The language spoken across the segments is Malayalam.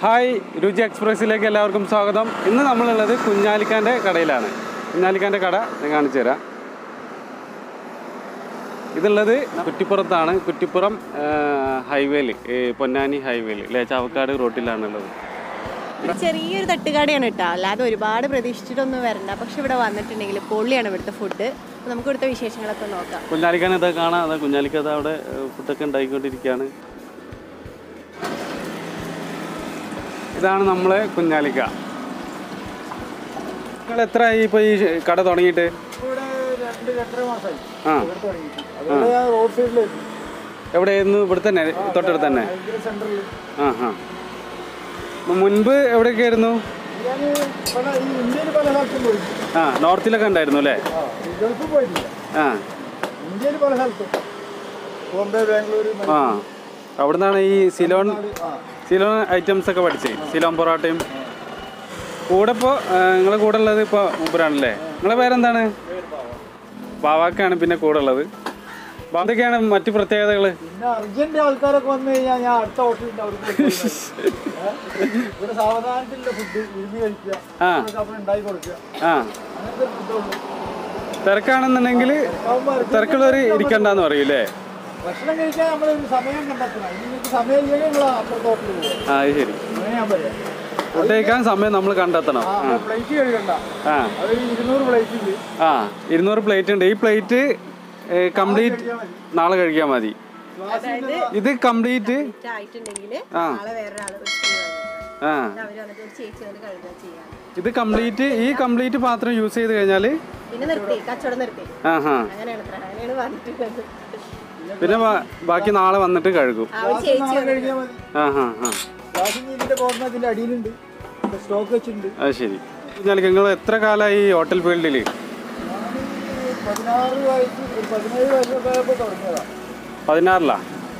ഹായ് രുചി എക്സ്പ്രസ്സിലേക്ക് എല്ലാവർക്കും സ്വാഗതം ഇന്ന് നമ്മളുള്ളത് കുഞ്ഞാലിക്കാൻ്റെ കടയിലാണ് കുഞ്ഞാലിക്കാൻ്റെ കട ഞാൻ കാണിച്ചു തരാം ഇതുള്ളത് കുറ്റിപ്പുറത്താണ് കുറ്റിപ്പുറം ഹൈവേയിൽ പൊന്നാനി ഹൈവേയിൽ അല്ലേ ചാവക്കാട് റോട്ടിലാണുള്ളത് ഒരു ചെറിയൊരു തട്ടുകടയാണ് കേട്ടോ അല്ലാതെ ഒരുപാട് പ്രതീക്ഷിച്ചിട്ടൊന്നും വരണ്ട പക്ഷെ ഇവിടെ വന്നിട്ടുണ്ടെങ്കിൽ പൊള്ളിയാണ് ഇവിടുത്തെ ഫുഡ് നമുക്ക് ഇവിടുത്തെ വിശേഷങ്ങളൊക്കെ നോക്കാം കുഞ്ഞാലിക്കാൻ ഇതാ കാണാം അതാ കുഞ്ഞാലിക്ക അത് അവിടെ ഏഹ്, ഫുഡൊക്കെ ഉണ്ടാക്കിക്കൊണ്ടിരിക്കുകയാണ് ഇതാണ് നമ്മളെ കുഞ്ഞാലിക്ക നിങ്ങൾ എത്രയായി ഇപ്പോൾ ഈ കട തുടങ്ങിയിട്ട് ഇവിടെ രണ്ട് രണ്ടര മാസമായി ആ ഇവിടെ തുടങ്ങിയിട്ട് അതുകൊണ്ട് ഞാൻ റോഡ് സൈഡിലായിരുന്നു എവിടെയായിരുന്നു ഇവിടെ തന്നെ തൊട്ടടുത്ത് തന്നെ ഭയങ്കര സെന്ററിൽ ആ ആ മു- മുൻപ് എവിടെയൊക്കെ ആയിരുന്നു ഞാൻ പല ഈ ഇന്ത്യയിൽ പല സ്ഥലത്തും പോയി ആ നോർത്തിലൊക്കെ ഉണ്ടായിരുന്നു അല്ലേ ആ ഈ ഗൾഫിൽ പോയിട്ടില്ല ആ ഇന്ത്യയിൽ പല സ്ഥലത്തും ബോംബെ ബാംഗ്ലൂർ ആ അവിടെ നിന്നാണ് ഈ സിലോൺ ആ സിലോൺ ഐറ്റംസ് ഒക്കെ പഠിച്ചത് സിലോൺ പൊറോട്ടയും കൂടെ ഇപ്പോൾ നിങ്ങളെ കൂടെ ഉള്ളത് ഇപ്പോൾ മൂപ്പരാണല്ലേ നിങ്ങളെ പേരെന്താണ് ബാവാക്കാണ് പിന്നെ കൂടെ ഉള്ളത് അപ്പോൾ എന്തൊക്കെയാണ് മറ്റു പ്രത്യേകതകൾ പിന്നെ അർജന്റ് ആൾക്കാരൊക്കെ വന്നു കഴിഞ്ഞാൽ ഞാൻ അടുത്ത ഹോട്ടലിൻ്റെ അവിടെ പോയി പോയി ഏ? ഇവിടെ സാവധാനത്തിലുള്ള ഫുഡ് ഇരുന്ന് കഴിക്കുക ആ അവർക്ക് അപ്പം ഉണ്ടാക്കി കൊടുക്കുക ആ അങ്ങനത്തെ ഫുഡുള്ളൂ തിരക്കാണെന്നുണ്ടെങ്കിൽ ആകുമ്പോൾ തിരക്കുള്ളവർ ഇരിക്കണ്ടെന്ന് പറയൂലേ ഭക്ഷണം കഴിക്കാൻ നമ്മൾ ഒരു സമയം കണ്ടെത്തണം ഇനി നിങ്ങൾക്ക് സമയം ഇല്ലെങ്കിൽ നിങ്ങൾ അപ്പുറത്തെ ഹോട്ടലിൽ പോകും ആ അത് ശരി അങ്ങനെ ഞാൻ പറയാം ഫുഡ് കഴിക്കാൻ സമയം നമ്മൾ കണ്ടെത്തണം ആ പ്ലേറ്റ് കഴുകണ്ട ആ അത് ഇരുന്നൂറ് പ്ലേറ്റ് ഉണ്ട് ആ ഇരുന്നൂറ് പ്ലേറ്റ് ഉണ്ട് ഈ പ്ലേറ്റ് കംപ്ലീറ്റ് കഴിക്കാൻ മതി നാളെ കഴിക്കാൻ മതി ഗ്ലാസ്സിന്റെ ഇത് കംപ്ലീറ്റ് ആയിട്ടുണ്ടെങ്കിൽ ആ. നാളെ വേറൊരാൾ ആ അവർ വന്നിട്ട് ഒരു ചേച്ചി വന്ന് കഴുകുക ചെയ്യാം ഇത് കംപ്ലീറ്റ് ഈ കംപ്ലീറ്റ് പാത്രം യൂസ് ചെയ്ത് കഴിഞ്ഞാൽ പിന്നെ നിർത്തി കച്ചവടം നിർത്തി ആ ഹാ അങ്ങനെയാണ് അത്ര അങ്ങനെയാണ് പറഞ്ഞിട്ടുള്ളത് പിന്നെ ബാ- ബാക്കി നാളെ വന്നിട്ട് കഴുകും ആ ഒരു ചേച്ചി നാളെ കഴിക്കാൻ മതി ആ ഹാ ഹാ ഗ്ലാസ്സിന് ഇതിന്റെ കോർണർ ഇതിന്റെ അടിയിലുണ്ട് സ്റ്റോക്ക് വെച്ചിട്ടുണ്ട് അത് ശരി ഞാൻ നിങ്ങൾ എത്ര കാലമായി ഈ ഹോട്ടൽ ഫീൽഡിൽ ഞാൻ പതിനാറ് വയസ്സ് ഒരു പതിനേഴ് വയസ്സൊക്കെ ആയപ്പോൾ തുടങ്ങിയതാണ് പതിനാറിലാ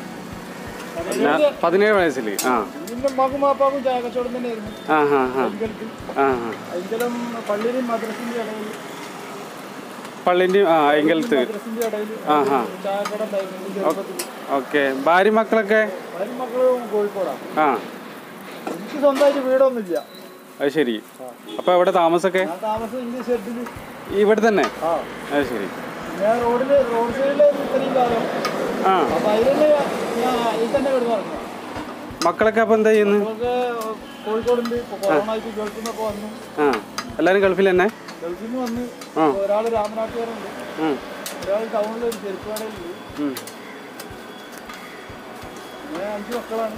പതിനേഴ് വയസ്സിൽ ആ ഇതിന്റെ ഉമ്മാക്കും മാപ്പാക്കും ചായ കച്ചവടം തന്നെയായിരുന്നു ആ ഹാ ഹാ അരികൾക്ക് ആ ഹാ അരികലം പള്ളിയിലും മദ്രസിന്റെ ഇടയിൽ പള്ളിൻ്റെ ആ എങ്കലത്ത് മദ്രസിന്റെ ഇടയിൽ ആ ഹാ ചായക്കട ഉണ്ടായിരുന്നു ചെറുപ്പത്തിൽ ഓക്കെ ഭാര്യ മക്കളൊക്കെ ഭാര്യ മക്കളും കോഴിക്കോടാണ് ആ എനിക്ക് സ്വന്തമായിട്ട് വീടൊന്നുമില്ല അത് ശരി അപ്പോൾ എവിടെ താമസമൊക്കെ ഞാൻ താമസം ഇന്ത്യ ഷെഡിൽ ഇവിടെ തന്നെ ആ അത് ശരി ഞാൻ റോഡില് റോഡ് സൈഡിലായിരുന്നു ഇത്രയും കാലം ആ അപ്പൊ അതിലെ ഞാൻ അതിൽ തന്നെ കിടന്നു ഇറങ്ങുക മക്കളൊക്കെ അപ്പോൾ എന്താ ചെയ്യുന്നത് നമുക്ക് കോഴിക്കോടുണ്ട് ഇപ്പൊ കൊറോണ ആയിട്ട് ഗൾഫിൽ നിന്നൊക്കെ വന്നു ആ എല്ലാവരും ഗൾഫിൽ തന്നെ ഗൾഫിൽ നിന്ന് വന്ന് ആ. ഒരാൾ രാമനാട്ടുകാരുണ്ട് ഉം, ഒരാൾ ടൗണിൽ ഒരു ചെരുപ്പ് കടയിലുണ്ട് ഉം. അങ്ങനെ അഞ്ച് മക്കളാണ്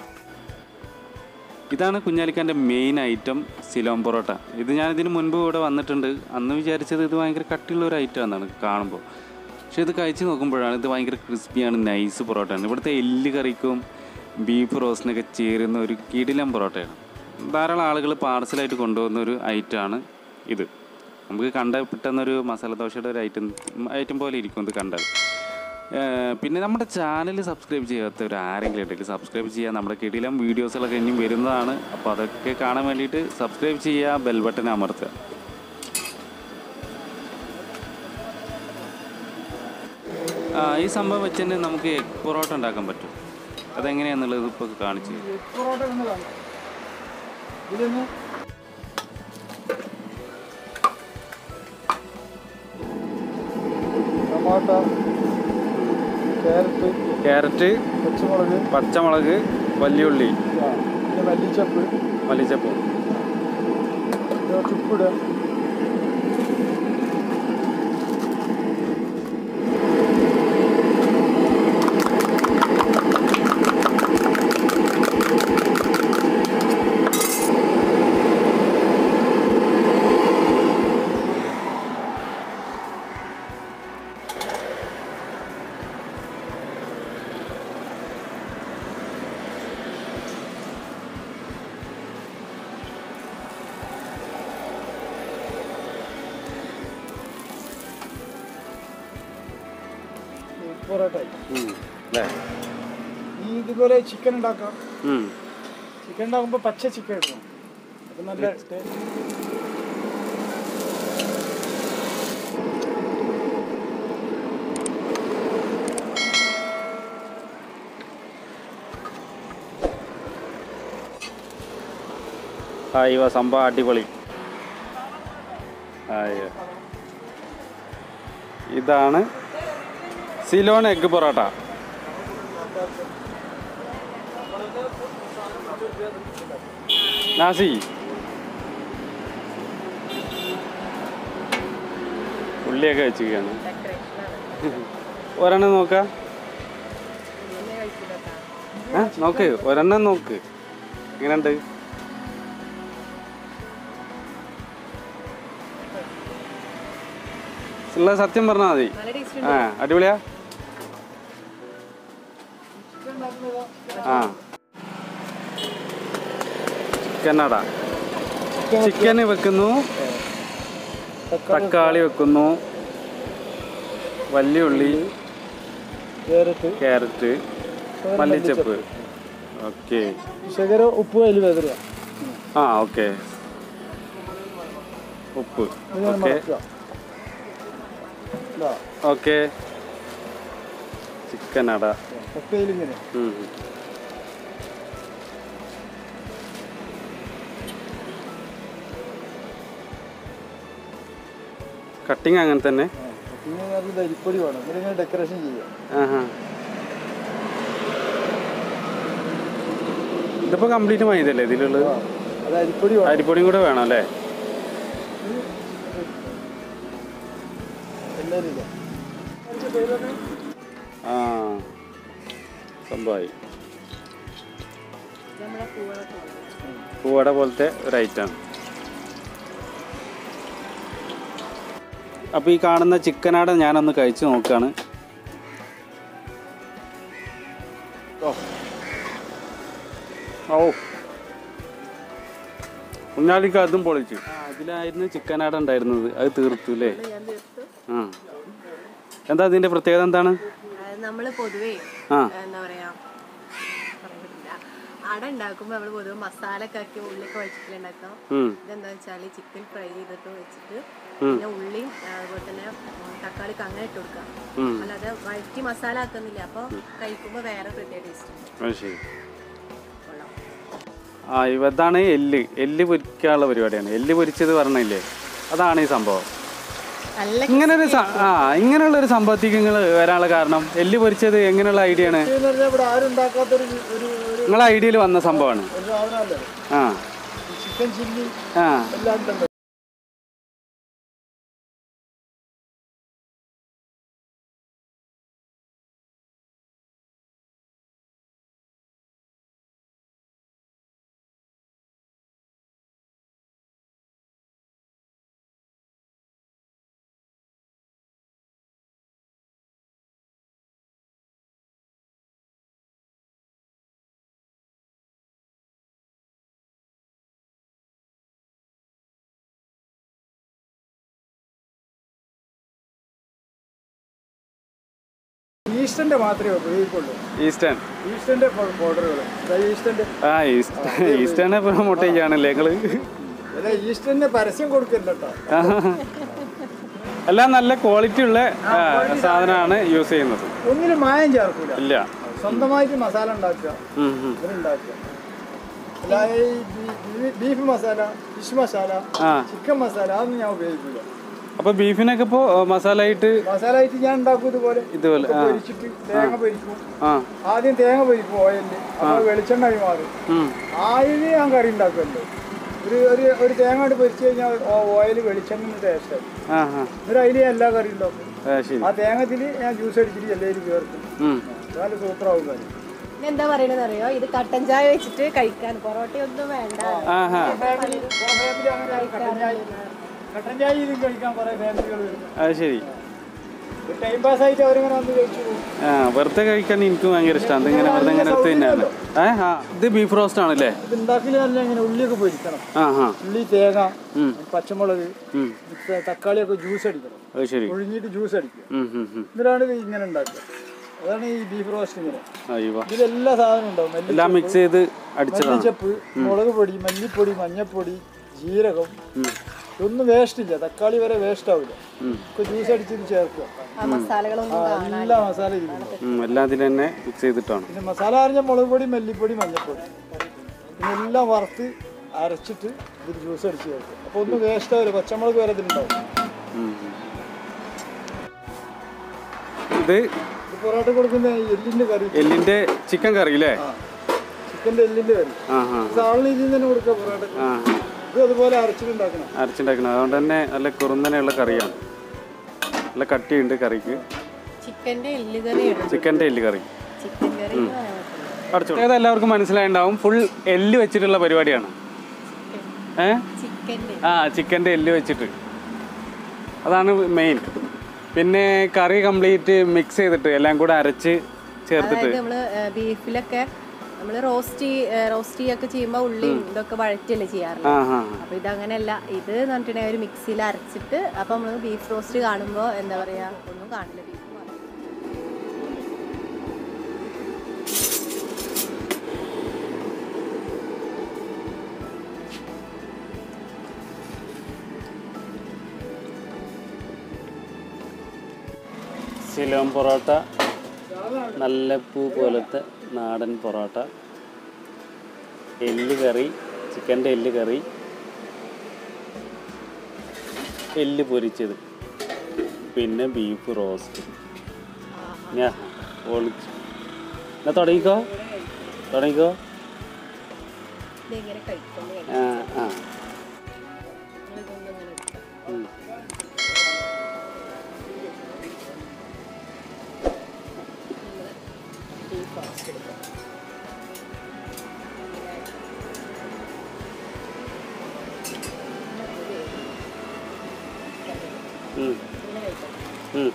ഇതാണ് കുഞ്ഞാലിക്കാൻ്റെ മെയിൻ ഐറ്റം സിലോം പൊറോട്ട ഇത് ഞാൻ ഇതിന് മുൻപ് ഇവിടെ വന്നിട്ടുണ്ട് അന്ന് വിചാരിച്ചത് ഇത് ഭയങ്കര കട്ടിയുള്ള ഒരു ഐറ്റം എന്നാണ് കാണുമ്പോൾ പക്ഷേ ഇത് കഴിച്ച് നോക്കുമ്പോഴാണ് ഇത് ഭയങ്കര ക്രിസ്പിയാണ് നൈസ് പൊറോട്ടയാണ് ഇവിടുത്തെ എല്ല് കറിക്കും ബീഫ് റോസ്റ്റിനൊക്കെ ചേരുന്ന ഒരു കിടിലം പൊറോട്ടയാണ് ധാരാളം ആളുകൾ പാർസലായിട്ട് കൊണ്ടുപോകുന്ന ഒരു ഐറ്റമാണ് ഇത് നമുക്ക് കണ്ട പെട്ടെന്നൊരു മസാല ദോശയുടെ ഒരു ഐറ്റം ഐറ്റം പോലെ ഇരിക്കും ഇത് കണ്ടാൽ ഏഹ് പിന്നെ നമ്മുടെ ചാനൽ സബ്സ്ക്രൈബ് ചെയ്യാത്തവർ ആരെങ്കിലും ഉണ്ടെങ്കിൽ സബ്സ്ക്രൈബ് ചെയ്യുക നമ്മുടെ കിടിലം വീഡിയോസുകളൊക്കെ ഇനിയും വരുന്നതാണ് അപ്പോൾ അതൊക്കെ കാണാൻ വേണ്ടിയിട്ട് സബ്സ്ക്രൈബ് ചെയ്യുക ബെൽ ബട്ടൺ അമർത്തുക ആ, ഈ സംഭവം വെച്ച് തന്നെ നമുക്ക് എഗ് പൊറോട്ട ഉണ്ടാക്കാൻ പറ്റും അതെങ്ങനെയാണെന്നുള്ളത് ഇപ്പോൾ കാണിച്ചു തരാം. എഗ് പൊറോട്ട എന്ന് കാണാം ഇതിലൊന്ന് ടൊമാറ്റോ ക്യാരറ്റ് ക്യാരറ്റ് പച്ചമുളക് പച്ചമുളക് വലിയുള്ളി ആ, പിന്നെ മല്ലിച്ചപ്പ് മല്ലിച്ചപ്പ് പിന്നെ ചുപ്പിടുക എഗ് പൊറോട്ട ആയി. ഉം. അല്ലേ ഈ ഇതുപോലെ ചിക്കൻ ഉണ്ടാക്കാം ഉം. ചിക്കൻ ഉണ്ടാക്കുമ്പോൾ പച്ച ചിക്കൻ ഇടണം അപ്പം നല്ല ടേസ്റ്റ് അയ്യോ സംഭവം അടിപൊളി അയ്യോ ഇതാണ് സിലോൺ എഗ് പൊറോട്ട നാസി ഉള്ളിയൊക്കെ വെച്ചിരിക്കുകയാണ് ഒരെണ്ണം നോക്കാം ആ നോക്ക് ഒരെണ്ണം നോക്ക് എങ്ങനെയുണ്ട് ഉള്ള സത്യം പറഞ്ഞാൽ മതി നല്ല ടേസ്റ്റ് ആ അടിപൊളിയാ ആ ചിക്കൻ അട ചിക്കൻ വെക്കുന്നു തക്കാളി വെക്കുന്നു വലിയ ഉള്ളി ക്യാരറ്റ് ക്യാരറ്റ് മല്ലിച്ചപ്പ് ഓക്കെ ശകരം ഉപ്പ് അതിൽ വെതറുക ആ ഓക്കെ ഉപ്പ് ഇങ്ങനെ ഓക്കെ മറക്കുക ഇതാ, ഓക്കെ ചിക്കൻ അട ഒക്കെ ഇതിലിങ്ങനെ ഉം. കട്ടിങ് അങ്ങനെ തന്നെ പിന്നെ അതിൽ അരിപ്പൊടി വേണം ഇതിലിങ്ങനെ ഡെക്കറേഷൻ ചെയ്യാം ആഹാ. ഇതിപ്പോ കംപ്ലീറ്റ് മൈദല്ലേ ഇതിലുള്ളത് ആ, അത് അരിപ്പൊടി വേണം അരിപ്പൊടിയും കൂടെ വേണം അല്ലേ എല്ലാവരും ഇല്ല ആ സംഭവമായി നമ്മളെ പൂവ പൂവട പോലത്തെ ഒരു ഐറ്റം അപ്പോൾ ഈ കാണുന്ന ചിക്കനാട ഞാനൊന്ന് കഴിച്ചു നോക്കുകയാണ് ഓ ഓ കുഞ്ഞാലിക്ക് അതും പൊളിച്ചു അതിലായിരുന്നു ചിക്കനാട ഉണ്ടായിരുന്നത് അത് തീർത്തു അല്ലേ ഞാൻ തീർത്തു ആ എന്താ അതിൻ്റെ പ്രത്യേകത എന്താണ് നമ്മൾ പൊതുവേ ആ എന്താ പറയാ പറയാൻ പറ്റില്ല അട ഉണ്ടാക്കുമ്പോൾ നമ്മൾ പൊതുവെ മസാല ഒക്കെ ആക്കി ഉള്ളിയൊക്കെ വെച്ചിട്ടുണ്ടാക്കാം ഉം, ഇതെന്താ വെച്ചാൽ ചിക്കൻ ഫ്രൈ ചെയ്തിട്ട് വെച്ചിട്ട് പിന്നെ ഉള്ളിയും ആ, അതുപോലെ തന്നെ ഉം, തക്കാളിക്ക് അങ്ങനെ ഇട്ട് കൊടുക്കാം ഉം. അല്ലാതെ വഴറ്റി മസാല ആക്കുന്നില്ല അപ്പോൾ കഴിക്കുമ്പോൾ വേറെ പ്രത്യേക ടേസ്റ്റ് ഉണ്ട് അത് ശരി കൊള്ളാം ആ ഇതാണ് എല്ല് എല്ല് പൊരിക്കാനുള്ള പരിപാടിയാണ് എല്ല് പൊരിച്ചത് പറഞ്ഞില്ലേ അതാണ് ഈ സംഭവം നല്ല ഇങ്ങനെ ഒരു ആ ഇങ്ങനെയുള്ള ഒരു സംഭവത്തേക്ക് നിങ്ങൾ വരാനുള്ള കാരണം എല്ല് പൊരിച്ചത് എങ്ങനെയുള്ള ഐഡിയ ആണ് എന്ന് പറഞ്ഞാൽ ഇവിടെ ആരും ഉണ്ടാക്കാത്തൊരു ഒരു ഒരു നിങ്ങളെ ഐഡിയയിൽ വന്ന സംഭവമാണ് ഒരു സാധനമല്ലേ ആ ചിക്കൻ ചില്ലി ആ എല്ലാം ഉണ്ടല്ലോ ഈസ്റ്ററിന്റെ മാത്രമേ ഉപയോഗിക്കുള്ളൂ ഈസ്റ്റേൺ ഈസ്റ്ററിന്റെ പൗഡറുകൾ ഈസ്റ്ററിന്റെ ആ ഈസ്റ്റ് ഈസ്റ്റേണെ പ്രൊമോട്ട് ചെയ്യാണല്ലേ നിങ്ങൾ അല്ല ഈസ്റ്ററിന്റെ പരസ്യം കൊടുക്കില്ല കേട്ടോ എല്ലാം നല്ല ക്വാളിറ്റി ഉള്ള ആ, സാധനമാണ് യൂസ് ചെയ്യുന്നത് ഒന്നിലും മായം ചേർക്കൂല ഇല്ല സ്വന്തമായിട്ട് മസാല ഉണ്ടാക്കുക ഉം, ഉം. ഇതിലുണ്ടാക്കുക അല്ലാതെ ഈ bee- bee- beef masala fish masala ആ ചിക്കൻ മസാല അതൊന്നും ഞാൻ ഉപയോഗിക്കില്ല അപ്പൊ ബീഫിനൊക്കെ ഇപ്പോ മസാല ആയിട്ട് മസാല ആയിട്ട് ഞാൻ ഉണ്ടാക്കും ഇതുപോലെ ഇതുപോലെ ആ പൊരിച്ചിട്ട് തേങ്ങ പൊരിക്കും ആ ആദ്യം തേങ്ങ പൊരിക്കും ഓയിലിൽ അപ്പോൾ വെളിച്ചെണ്ണ ആയി മാറും ഉം. ആയില് ഞാൻ കറി ഉണ്ടാക്കുമല്ലോ ഒരു ഒരു ഒരു തേങ്ങ കൊണ്ട് പൊരിച്ച് കഴിഞ്ഞാൽ ഓയിൽ വെളിച്ചെണ്ണ ടേസ്റ്റ് ആ ആ എന്നിട്ട് അതിൽ ഞാൻ എല്ലാ കറി ഉണ്ടാക്കും ആ, ശരി ആ തേങ്ങത്തിൽ ഞാൻ ജ്യൂസ് അടിച്ചിട്ട് എല്ലാവരും ചേർക്കും ഉം. നല്ല സൂപ്പറാവും കറി പിന്നെ എന്താ പറയണെന്ന് അറിയോ ഇത് കട്ടൻ ചായ വെച്ചിട്ട് കഴിക്കാൻ പൊറോട്ടയൊന്നും വേണ്ട ആഹാ ഫാമിലി ഫാമിലി അങ്ങനെ കട്ടൻ ചായ കട്ടൻ ചായ ഇതും കഴിക്കാൻ കുറേ ഫാമിലികൾ വരും അത് ശരി ഒരു ടൈം പാസ് ആയിട്ട് അവരിങ്ങനെ വന്ന് കഴിച്ചു പോകും ആ വെറുതെ കഴിക്കാൻ എനിക്ക് ഭയങ്കര ഇഷ്ടമാണ് ഇതിങ്ങനെ വെറുതെ ഇങ്ങനെ എടുത്ത് തന്നെയാണ് ഏ ആ ഇത് ബീഫ് റോസ്റ്റ് ആണല്ലേ ഇത് ഉണ്ടാക്കല് നല്ല ഇങ്ങനെ ഉള്ളിയൊക്കെ പൊരിക്കണം ആ ആ ഉള്ളി തേങ്ങ ഉം. പച്ചമുളക് ഉം. ത- തക്കാളിയൊക്കെ ജ്യൂസ് അടിക്കണം അത് ശരി ഒഴിഞ്ഞിട്ട് ജ്യൂസ് അടിക്കുക ഉം, ഉം, ഉം. എന്നിട്ടാണ് ഇത് ഇങ്ങനെ ഉണ്ടാക്കുക അതാണ് ഈ ബീഫ് റോസ്റ്റ് ഇങ്ങനെ അയ്യോ ഇതിൽ എല്ലാ സാധനവും ഉണ്ടാവും മല്ലി എല്ലാം മിക്സ് ചെയ്ത് അടിച്ചതാണ് മല്ലിച്ചപ്പ് മുളക് പൊടി മല്ലിപ്പൊടി മഞ്ഞപ്പൊടി ജീരകം ഇതൊന്നും വേസ്റ്റ് ഇല്ല തക്കാളി വരെ വേസ്റ്റ് ആവില്ല ഒക്കെ ജ്യൂസ് അടിച്ചിട്ട് ചേർക്കുക ആ മസാലകളൊന്നും ആ, എല്ലാ മസാല ഇതിലുണ്ടാവും ഉം, എല്ലാം അതിൽ തന്നെ മിക്സ് ചെയ്തിട്ടാണ് പിന്നെ മസാല അറിഞ്ഞ മുളക് പൊടി മല്ലിപ്പൊടി മഞ്ഞപ്പൊടി പിന്നെ എല്ലാം വറുത്ത് അരച്ചിട്ട് ഇതിൽ ജ്യൂസ് അടിച്ച് ചേർക്കും അപ്പോൾ ഒന്നും വേസ്റ്റ് ആവില്ല പച്ചമുളക് വരെ ഇതിലുണ്ടാവും ഉം. ഇത് ഇത് പൊറോട്ട കൊടുക്കുന്ന ഈ എല്ലിൻ്റെ കറി എല്ലിൻ്റെ ചിക്കൻ കറി അല്ലേ ആ ചിക്കൻ്റെ എല്ലിൻ്റെ കറി ആ ആ സാളിന് ഇതിൽ നിന്ന് തന്നെ കൊടുക്കുക പൊറോട്ട ആ ഇത് അതുപോലെ അരച്ചിട്ടുണ്ടാക്കണം അരച്ചുണ്ടാക്കണം അതുകൊണ്ട് തന്നെ നല്ല കുറുന്നനെയുള്ള കറിയാണ് നല്ല കട്ടിയുണ്ട് കറിക്ക് ചിക്കൻ്റെ എല്ല് കറിയാണ് ചിക്കൻ്റെ എല്ല് കറി ചിക്കൻ കറി എന്ന് പറയാൻ പറ്റില്ല. അത് എല്ലാവർക്കും മനസ്സിലായിട്ടുണ്ടാവും ഫുൾ എല്ല് വെച്ചിട്ടുള്ള പരിപാടിയാണ് ഏ ചിക്കൻ്റെ ആ ചിക്കൻ്റെ എല്ല് വെച്ചിട്ട് അതാണ് മെയിൻ പിന്നെ കറി കംപ്ലീറ്റ് മിക്സ് ചെയ്തിട്ട് എല്ലാം കൂടെ അരച്ച് ചേർത്തിട്ട് അതായത് നമ്മള് ബീഫിലൊക്കെ നമ്മൾ റോസ്റ്റ് റോസ്റ്റ് ഒക്കെ ചെയ്യുമ്പോൾ ഉള്ളിയും ഇതൊക്കെ വഴറ്റല്ലേ ചെയ്യാറുള്ളത് ആ ആ അപ്പൊ ഇതങ്ങനെയല്ല ഇത് എന്ന് പറഞ്ഞിട്ടുണ്ടെങ്കിൽ ഒരു മിക്സിയിൽ അരച്ചിട്ട് അപ്പൊ നമ്മൾ ബീഫ് റോസ്റ്റ് കാണുമ്പോൾ എന്താ പറയാ ഒന്നും കാണില്ല ബീഫ് സിലോം പൊറോട്ട നല്ല പൂ പോലത്തെ നാടൻ പൊറോട്ട എല്ല് കറി ചിക്കൻ്റെ എല്ല് കറി എല്ല് പൊരിച്ചത് പിന്നെ ബീഫ് റോസ്റ്റ് ഞാ ഒളിച്ചു എന്നാ തുടങ്ങിക്കോ തുടങ്ങിക്കോ ഇതെങ്ങനെ കഴിക്കുന്നത് ആ ആ ഇതൊന്നും ഇങ്ങനെ എടുക്കാം. ഉം. ബീഫ് റോസ്റ്റ് എടുക്കാം ഉം. ഇങ്ങനെ കഴിക്കാം ഉം.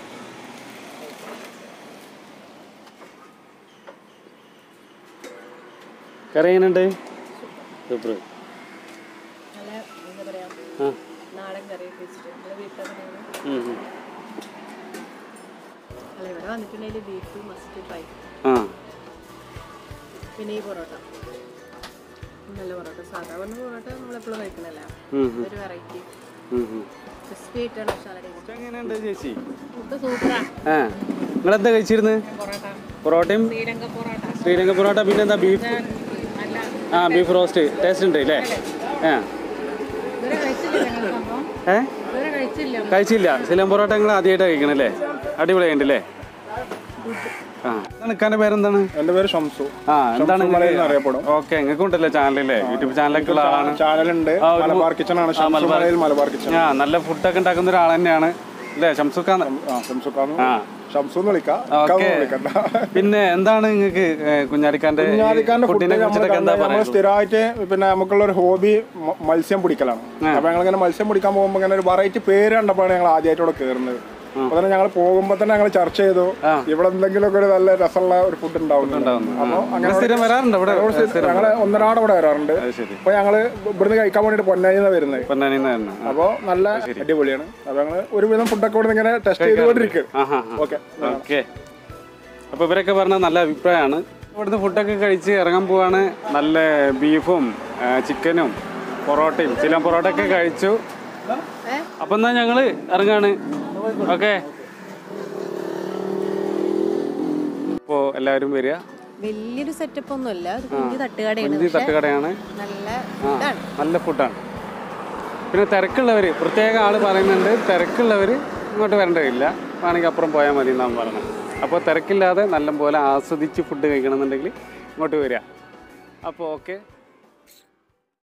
കറി എങ്ങനെയുണ്ട് സൂപ്പർ നല്ല എന്താ പറയാ ആ നാടൻ കറിയൊക്കെ വെച്ചിട്ട് നമ്മളെ വീട്ടിലൊക്കെ ഉം, ഉം. അല്ല ഇവിടെ വന്നിട്ടുണ്ടെങ്കിൽ ബീഫ് മസ്റ്റ് ഫ്രൈ ആ പിന്നെ ഈ പൊറോട്ട നല്ല പൊറോട്ട സാധാരണ പൊറോട്ട നമ്മളെപ്പോഴും കഴിക്കണല്ല ഉം, ഉം, ഒരു വെറൈറ്റി ഉം, ഉം. ക്രിസ്പി ആയിട്ടാണ് പക്ഷെ നല്ല ടേസ്റ്റ് എങ്ങനെയുണ്ട് ചേച്ചി ഫുഡ് സൂപ്പറാ ആ നിങ്ങളെന്താ കഴിച്ചിരുന്നത് പൊറോട്ട പൊറോട്ടയും ശ്രീലങ്ക പൊറോട്ട ശ്രീലങ്ക പൊറോട്ട പിന്നെ എന്താ ബീഫ് നല്ല ആ ബീഫ് റോസ്റ്റ് ടേസ്റ്റ് ഉണ്ട് അല്ലേ ആ ഇതുവരെ കഴിച്ചില്ല ഞങ്ങൾ സംഭവം ഏ ഇതുവരെ കഴിച്ചില്ല കഴിച്ചില്ല സിലം പൊറോട്ട നിങ്ങൾ ആദ്യമായിട്ട് കഴിക്കണല്ലേ അടിപൊളിയായിട്ട് അല്ലേ ആ നിൽക്കാൻ്റെ പേരെന്താണ് എൻ്റെ പേര് ഷംസു ആ എന്താണ് മലയിൽ നിന്ന് അറിയപ്പെടും. ഓക്കെ നിങ്ങൾക്ക് ഉണ്ടല്ലോ ചാനലല്ലേ യൂട്യൂബ് ചാനലൊക്കെ ഉള്ള ആളാണ് ചാനലുണ്ട് ആ, ഒരു- മലബാർ കിച്ചൺ ആണ് ആ, മലബാർ- മലയിൽ മലബാർ കിച്ചൺ ആ നല്ല ഫുഡൊക്കെ ഉണ്ടാക്കുന്ന ഒരാൾ തന്നെയാണ് അല്ലേ ഷംസുഖാൻ ആ ഷംസുക്കാന്ന് ആ ഷംസു എന്ന് വിളിക്കാം ഓക്കെ ഇക്കാന്ന് വിളിക്കണ്ട പിന്നെ എന്താണ് നിങ്ങൾക്ക് കുഞ്ഞാലിക്കാന്റെ ഈ കുഞ്ഞാലിക്കാന്റെ ഫുഡ് ഫുഡിനെ കുറിച്ചിട്ടൊക്കെ എന്താ നമ്മൾ പറയുക സ്ഥിരമായിട്ട് പിന്നെ നമുക്കുള്ള ഒരു ഹോബി മ- മത്സ്യം പിടിക്കലാണ് അപ്പൊ ഞങ്ങൾ ഇങ്ങനെ മത്സ്യം പിടിക്കാൻ പോകുമ്പോൾ ഇങ്ങനെ ഒരു വെറൈറ്റി പേര് കണ്ടപ്പോഴാണ് ഞങ്ങൾ ആദ്യമായിട്ട് ഇവിടെ കയറുന്നത് അപ്പൊ തന്നെ ഞങ്ങൾ പോകുമ്പോൾ തന്നെ ഞങ്ങൾ ചർച്ച ചെയ്തു ഇവിടെ എന്തെങ്കിലുമൊക്കെ ഒരു നല്ല രസമുള്ള ഒരു ഫുഡ് ഉണ്ടാവുന്നുണ്ട് അപ്പൊ അങ്ങനെ സ്ഥിരം വരാറുണ്ട് ഇവിടെ ഞങ്ങൾ ഒന്നരാട് ഇവിടെ വരാറുണ്ട് അത് ശരി അപ്പൊ ഞങ്ങള് ഇവിടുന്ന് കഴിക്കാൻ വേണ്ടിട്ട് പൊന്നാനിന്ന് വരുന്നത് പൊന്നാനിന്ന് തന്നെ ആ. അപ്പൊ നല്ല അടിപൊളിയാണ് അപ്പൊ ഞങ്ങള് ഒരുവിധം ഫുഡൊക്കെ ഇവിടെ ഇങ്ങനെ ടെസ്റ്റ് ചെയ്തുകൊണ്ടിരിക്കും ആഹാ ഓക്കെ ഓക്കെ അപ്പോൾ ഇവരൊക്കെ പറഞ്ഞ നല്ല അഭിപ്രായമാണ് ഇവിടുന്ന് ഫുഡൊക്കെ കഴിച്ച് ഇറങ്ങാൻ പോവാണ് നല്ല ബീഫും ആ, ചിക്കനും പൊറോട്ടയും ചില പൊറോട്ടയൊക്കെ കഴിച്ചു അപ്പം എന്നാൽ ഞങ്ങൾ ഇറങ്ങാണ് ഓക്കെ ഇപ്പോൾ എല്ലാവരും വരിക വലിയൊരു സെറ്റപ്പ് ഒന്നുമല്ല ഒരു കുഞ്ഞു തട്ടുകടയാണ് വലിയ തട്ടുകടയാണ് നല്ല ആ ഇതാണ് നല്ല ഫുഡാണ് പിന്നെ തിരക്കുള്ളവർ പ്രത്യേക ആൾ പറയുന്നുണ്ട് തിരക്കുള്ളവർ ഇങ്ങോട്ട് വരേണ്ടതില്ല വേണമെങ്കിൽ അപ്പുറം പോയാൽ മതി എന്നാണ് പറയുന്നത് അപ്പോൾ തിരക്കില്ലാതെ നല്ലപോലെ ആസ്വദിച്ച് ഫുഡ് കഴിക്കണമെന്നുണ്ടെങ്കിൽ ഇങ്ങോട്ട് വരിക അപ്പോൾ ഓക്കെ